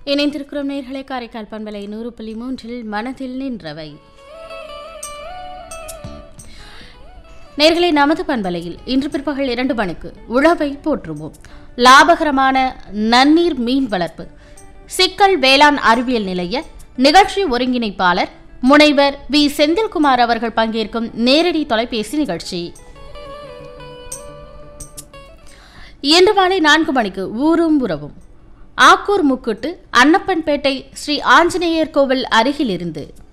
இணைந்திருக்கிறோம் நேர்களை காரைக்கால் பண்பலை நூறு புள்ளி மூன்றில் மனதில் நின்றவை நேர்களை நமது பண்பலையில் இன்று பிற்பகல் இரண்டு மணிக்கு உழவை போற்றுவோம் லாபகரமான நன்னீர் மீன் வளர்ப்பு சிக்கல் வேளாண் அறிவியல் நிலைய நிகழ்ச்சி ஒருங்கிணைப்பாளர் முனைவர் வி செந்தில்குமார் அவர்கள் பங்கேற்கும் நேரடி தொலைபேசி நிகழ்ச்சி இன்று மாலை நான்கு மணிக்கு ஊரும் உறவும் ஆக்கூர் முக்குட்டு அன்னப்பன்பேட்டை ஸ்ரீ ஆஞ்சநேயர் கோவில் அருகிலிருந்து